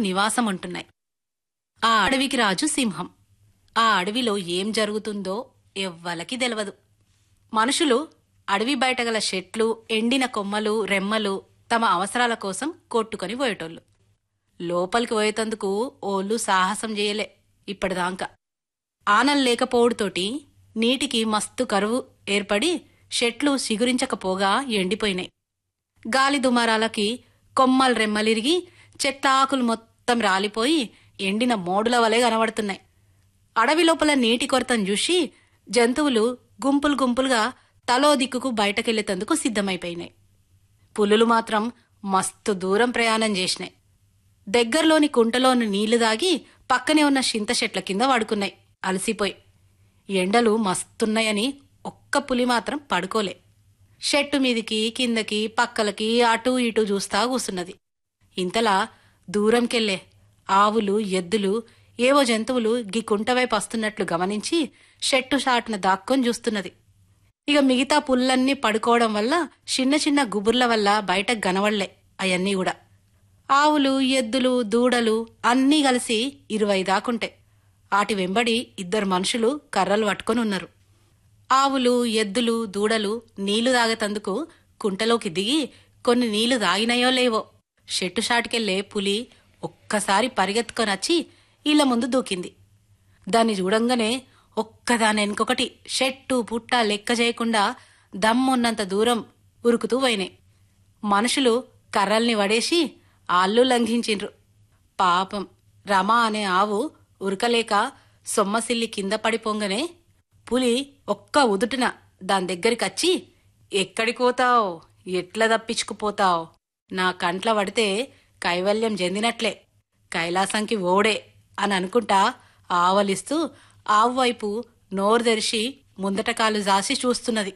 నివాసం ఉంటున్నాయి ఆ అడవికి రాజు సింహం ఆ అడవిలో ఏం జరుగుతుందో ఎవ్వలకి తెలియదు మనుషులు అడవి బయట గల చెట్లు ఎండిన కొమ్మలు రెమ్మలు తమ అవసరాల కోసం కొట్టుకొని పోయేటోళ్ళు లోపలికి పోయేటందుకు ఓళ్ళు సాహసం చేయలే ఇప్పటిదాకా ఆనలు లేకపోవుడుతోటి నీటికి మస్తు కరువు ఏర్పడి చెట్లు సిగురించకపోగా ఎండిపోయినాయి గాలి దుమారాలకి కొమ్మలు రెమ్మలిరిగి చెట్ల ఆకులు మొత్తం రాలిపోయి ఎండిన మోడుల వలె కనబడుతున్నాయి అడవి లోపల నీటి కొరతను చూసి జంతువులు గుంపులు గుంపులుగా తలో దిక్కుకు బయటకెళ్లేతందుకు సిద్ధమైపోయినాయి పులులు మాత్రం మస్తు దూరం ప్రయాణం చేసినాయి దగ్గరలోని కుంటలోని నీళ్లు దాగి పక్కనే ఉన్న చింత చెట్ల కింద పడుకున్నాయి అలసిపోయి ఎండలు మస్తున్నాయని ఒక్క పులి మాత్రం పడుకోలే షెట్టు మీదికి కిందకి పక్కలకి అటూ ఇటూ చూస్తా కూసున్నది ఇంతలా దూరంకెళ్లే ఆవులు ఎద్దులు ఏవో జంతువులు గీ కుంటవైపు వస్తున్నట్లు గమనించి షెట్టు షాటున దాక్కొని చూస్తున్నది ఇక మిగతా పుల్లన్నీ పడుకోవడం వల్ల చిన్న చిన్న గుబుర్ల వల్ల బయటకు గనవళ్లే అవన్నీ కూడా ఆవులు ఎద్దులు దూడలు అన్నీ కలిసి ఇరవై దాకుంటాయి వాటి వెంబడి ఇద్దరు మనుషులు కర్రలు పట్టుకొని ఉన్నారు ఆవులు ఎద్దులు దూడలు నీళ్లు తాగేతందుకు కుంటలోకి దిగి కొన్ని నీళ్లు తాగినాయో లేవో షెట్టు షాటుకెళ్లే పులి ఒక్కసారి పరిగెత్తుకొనొచ్చి ఇళ్ల ముందు దూకింది దాన్ని చూడంగానే ఒక్కదాని వెనుకొకటి షెట్టు పుట్ట లెక్క చేయకుండా దమ్మున్నంత దూరం ఉరుకుతూ పోయినాయి మనుషులు కర్రల్ని వడేసి ఆళ్ళు లంఘించిండ్రు పాపం రమ అనే ఆవు ఉరకలేక సొమ్మసిల్లి కింద పడిపోంగనే పులి ఒక్క ఉదుటున దాని దగ్గరికచ్చి ఎక్కడికి పోతావ్ ఎట్లా తప్పించుకుపోతావ్ నా కంట్ల పడితే కైవల్యం చెందినట్లే కైలాసంకి ఓడే అని అనుకుంటా ఆవలిస్తూ ఆవు వైపు నోరు తెరిచి ముందట కాలు జాసి చూస్తున్నది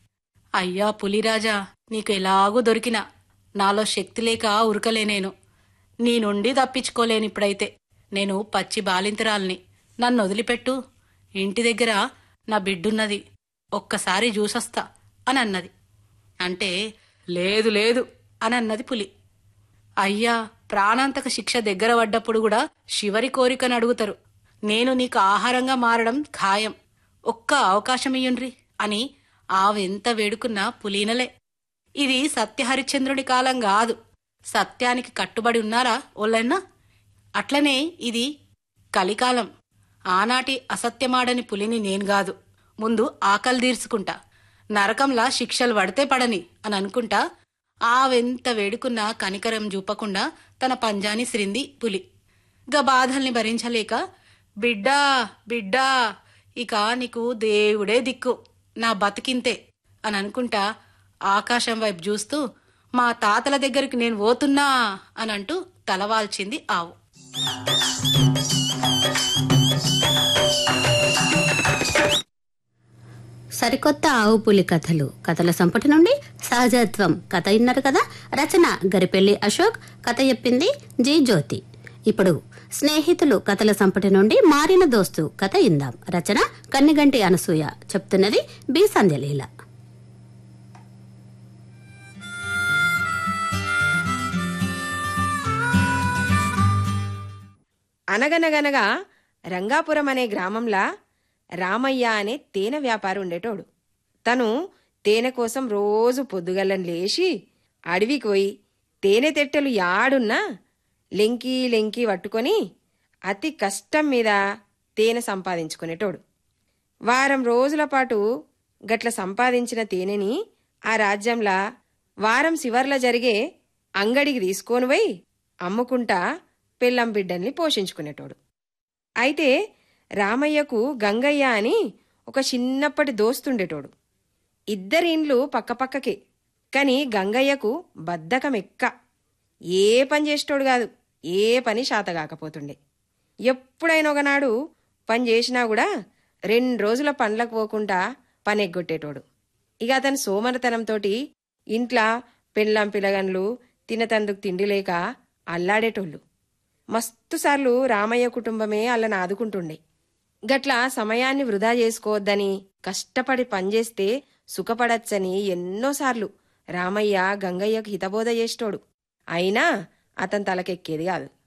అయ్యా పులిరాజా నీకు ఎలాగూ దొరికినా నాలో శక్తి లేక ఉరకలేనేను నీ నుండి తప్పించుకోలేనిప్పుడైతే నేను పచ్చి బాలింతరాల్ని నన్ను వదిలిపెట్టు ఇంటి దగ్గర నా బిడ్డున్నది ఒక్కసారి చూసొస్తా అని అన్నది అంటే లేదు లేదు అని అన్నది పులి అయ్యా ప్రాణాంతక శిక్ష దగ్గర పడ్డప్పుడు కూడా శివరి కోరికను అడుగుతారు నేను నీకు ఆహారంగా మారడం ఖాయం ఒక్క అవకాశం ఇయ్యుండ్రి అని ఆవెంత వేడుకున్నా పులీనలే ఇది సత్యహరిశ్చంద్రుడి కాలం కాదు సత్యానికి కట్టుబడి ఉన్నారా ఓళ్ళన్నా అట్లనే ఇది కలికాలం ఆనాటి అసత్యమాడని పులిని నేను కాదు ముందు ఆకలి తీర్చుకుంటా నరకంలా శిక్షలు పడితే పడని అని అనుకుంటా ఆవెంత వేడుకున్నా కనికరం చూపకుండా తన పంజాని సిరింది పులి గా బాధల్ని భరించలేక బిడ్డా బిడ్డా ఇక నీకు దేవుడే దిక్కు నా బతికింతే అని అనుకుంటా ఆకాశం వైపు చూస్తూ మా తాతల దగ్గరికి నేను పోతున్నా అని అంటూ తలవాల్చింది ఆవు సరికొత్త ఆవు పులి కథలు కథల సంపుటి నుండి సహజత్వం కథ విన్నారు కదా రచన గరిపెల్లి అశోక్ కథ చెప్పింది జీ జ్యోతి ఇప్పుడు స్నేహితులు కథల సంపుటి నుండి మారిన దోస్తు కథ ఇందాం రచన కన్నిగంటి అనసూయ చెప్తున్నది బి సంధ్యలీల అనగనగనగా రంగాపురం అనే గ్రామంలా రామయ్య అనే తేనె వ్యాపారి ఉండేటోడు తను తేనె కోసం రోజు పొద్దుగల్లని లేచి అడవికి పోయి తేనె తెట్టెలు యాడున్నా లెంకి లెంకి పట్టుకొని అతి కష్టం మీద తేనె సంపాదించుకునేటోడు వారం రోజుల పాటు గట్ల సంపాదించిన తేనెని ఆ రాజ్యంలా వారం శివర్ల జరిగే అంగడికి తీసుకొని పోయి అమ్ముకుంటా పెళ్ళం బిడ్డల్ని పోషించుకునేటోడు అయితే రామయ్యకు గంగయ్య అని ఒక చిన్నప్పటి దోస్తుండేటోడు ఇద్దరి ఇండ్లు పక్కపక్కకే కాని గంగయ్యకు బద్ధకం ఎక్క ఏ పని చేసేటోడు కాదు ఏ పని శాతగాకపోతుండే ఎప్పుడైనా ఒకనాడు పని చేసినా కూడా రెండు రోజుల పండ్లకు పోకుండా పని ఎగ్గొట్టేటోడు ఇక అతని సోమరతనంతోటి ఇంట్లా పెళ్ళాం పిలగన్లు తినతందుకు తిండి లేక అల్లాడేటోళ్ళు మస్తుసార్లు రామయ్య కుటుంబమే అల్లని ఆదుకుంటుండే గట్ల సమయాన్ని వృధా చేసుకోవద్దని కష్టపడి పనిచేస్తే సుఖపడచ్చని ఎన్నోసార్లు రామయ్య గంగయ్యకు హితబోధ చేసేటోడు అయినా అతని తలకెక్కేది కాదు